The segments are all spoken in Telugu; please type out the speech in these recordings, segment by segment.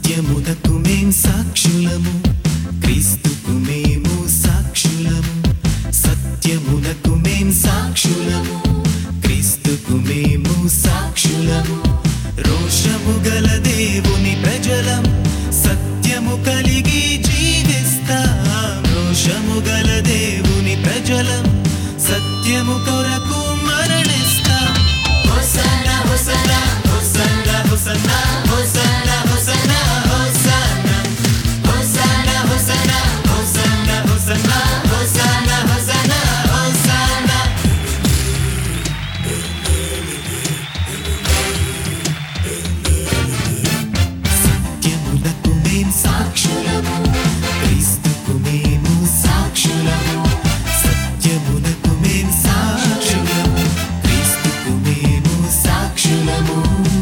సత్యమునకు మేం సాక్షులము క్రీస్తుకు మేము సాక్షులము సత్యమునకు మేం సాక్షులము క్రీస్తుకు మేము సాక్షులము రోషము గల దేవుని ప్రజలం సత్యము కలిగి జీవిస్తాం రోషము గల దేవుని ప్రజలం సత్యము కొరకు మరణిస్తాం hosanna hosanna hosanna hosanna hosanna hosanna hosanna hosanna hosanna hosanna hosanna hosanna hosanna hosanna సత్యమునకు మేం సాక్షులము క్రీస్తుకు మేము సాక్షులము సత్యమునకు మేం సాక్షులము క్రీస్తుకు మేము సాక్షులము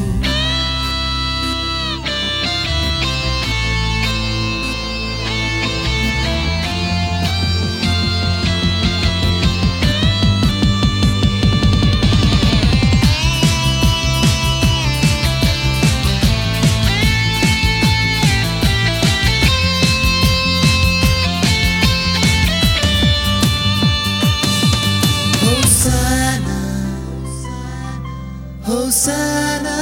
హోసానా హోసానా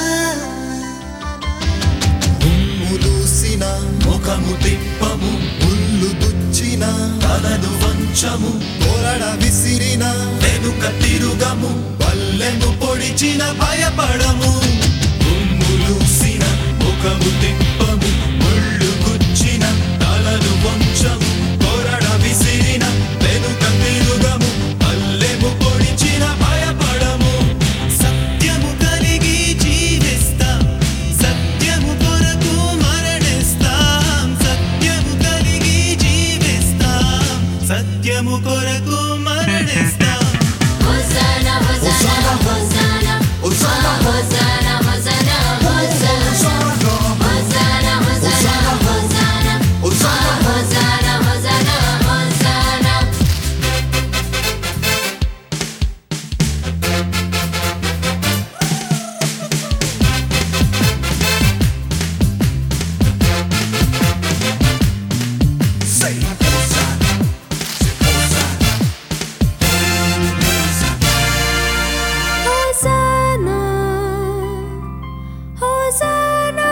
ముదూసిన ముఖము తిప్పము ముళ్ళు దుచ్చిన తలను వంచము కొరడ విసిరిన వెనుక తిరుగము పల్లెను పొడిచిన భయపడము ఉమ్ములూసిన ముఖము తిప్పము ముళ్ళు గుచ్చిన తలను వంచము కొరడ విసిరిన వెనుక తిరుగము పల్లెము పొడిచిన భయపడము సత్యము కలిగి జీవిస్తాం సత్యము కొరకు మరణిస్తాం సత్యము కలిగి జీవిస్తాం సత్యము కొరకు మరణిస్తాం Hosanna, Hosanna, Hosanna, Hosanna. Hosanna, Hosanna, Hosanna, Hosanna, Hosanna, Hosanna, Hosanna. Hosanna, Hosanna, Hosanna. Say Hosanna, say Hosanna. Hosanna, Hosanna.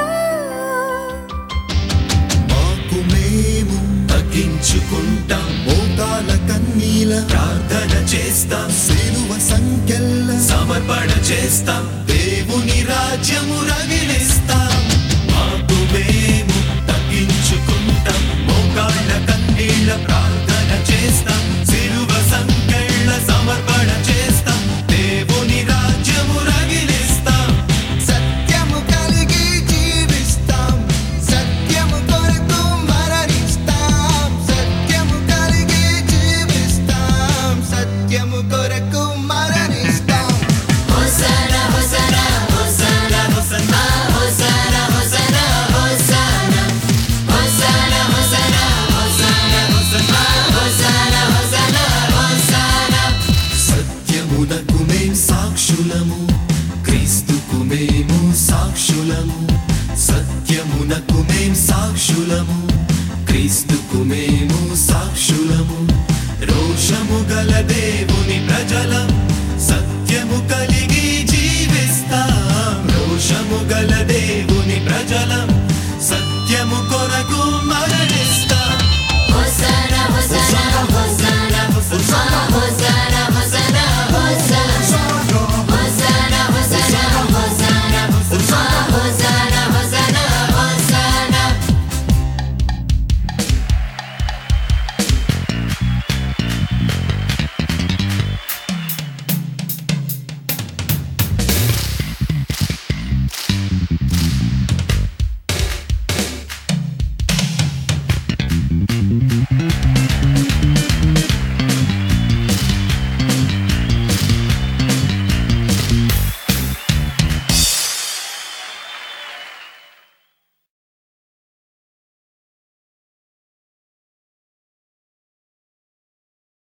మాకు మేము తగ్గించుకుంటాం మోకాల కన్నీల ప్రార్థన చేస్తాం సిలువ సంఖ్యల్ల సమర్పణ చేస్తాం దేవుని రాజ్యము రగిలిస్తాం మాకు మేము తగ్గించుకుంటాం మోకాళ్ళ కన్నీళ్ళ ప్రార్థన చేస్తాం సిలువ సంకెళ్ళ సమర్పణ చేస్తాం దేవుని రాజ్యము రగిలిస్తాం సత్యము కలిగి జీవిస్తాం సత్యము కొరకు మరణిస్తాం సత్యము కలిగి జీవిస్తాం సత్యము కొరకు మరణిస్తాం Hosanna, Hosanna, Hosanna, hosanna Hosanna, Hosanna, Hosanna. Hosanna, Hosanna, Hosanna, hosanna Hosanna, Hosanna, Hosanna. సత్యమునకు మేం సాక్షులము క్రీస్తుకు మేము సాక్షులము సత్యమునకు మేం సాక్షులము క్రీస్తుకు మేము సాక్షులము రోషము గల దేవుని ప్రజలం సత్యము కలిగి జీవిస్తాం రోషము గల దేవుని ప్రజలం